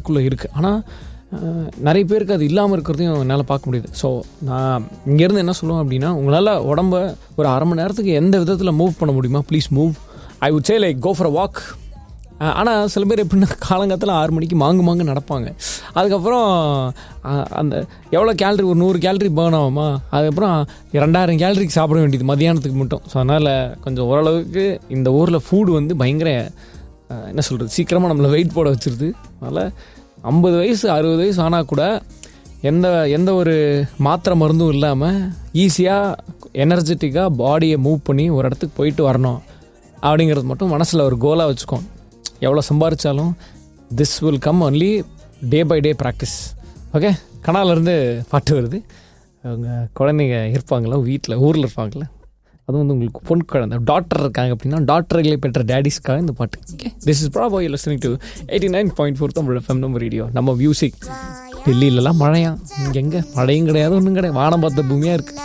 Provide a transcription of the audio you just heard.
உங்களுக்குள்ளே இருக்குது ஆனால் அஹ், நிறைய பேருக்கு அது இல்லாமல் இருக்கிறதையும் என்னால் பார்க்க முடியுது ஸோ நான் இங்கேருந்து என்ன சொல்லுவேன் அப்படின்னா உங்களால் உடம்ப ஒரு அரை மணி நேரத்துக்கு எந்த விதத்தில் மூவ் பண்ண முடியுமா please move I would say like go for a walk ஆனால் சில பேர் எப்படின்னா காலங்காத்தில் ஆறு மணிக்கு மாங்கு மாங்கு நடப்பாங்க அதுக்கப்புறம் அஹ், அந்த எவ்வளோ கேலரி ஒரு நூறு கேலரி பேர்ன் ஆகுமா அதுக்கப்புறம் ரெண்டாயிரம் கேலரிக்கு சாப்பிட வேண்டியது மதியானத்துக்கு மட்டும் ஸோ அதனால் கொஞ்சம் ஓரளவுக்கு இந்த ஊரில் ஃபுட் வந்து பயங்கர அஹ், என்ன சொல்கிறது சீக்கிரமாக நம்மளை வெயிட் போட வச்சிருது அதனால் ஐம்பது வயசு அறுபது வயசு ஆனால் கூட எந்த எந்த ஒரு மாத்திரை மருந்தும் இல்லாமல் ஈஸியாக எனர்ஜெட்டிக்காக பாடியை மூவ் பண்ணி ஒரு இடத்துக்கு போயிட்டு வரணும் அப்படிங்கிறது மட்டும் மனசில் ஒரு கோலாக வச்சுக்கோங்க எவ்வளோ சம்பாரிச்சாலும் this will come only day by day practice okay கனாலேருந்து பாட்டு வருது அவங்க குழந்தைங்க இருப்பாங்களா வீட்டில் ஊரில் இருப்பாங்களே அதுவும் வந்து உங்களுக்கு பொன் குழந்தை டாக்டர் இருக்காங்க அப்படின்னா டாக்டர்களை பெற்ற டேடிஸ்க்காக இந்த பாட்டு ஓகே திஸ் இஸ் ப்ராபோ listening to eighty nine point four Tamil FM நம்ம ரேடியோ நம்ம மியூசிக் டெல்லியிலலாம் மழையா இங்கே எங்கே மழையும் கிடையாது ஒன்றும் கிடையாது வானம் பார்த்த பூமியாக இருக்குது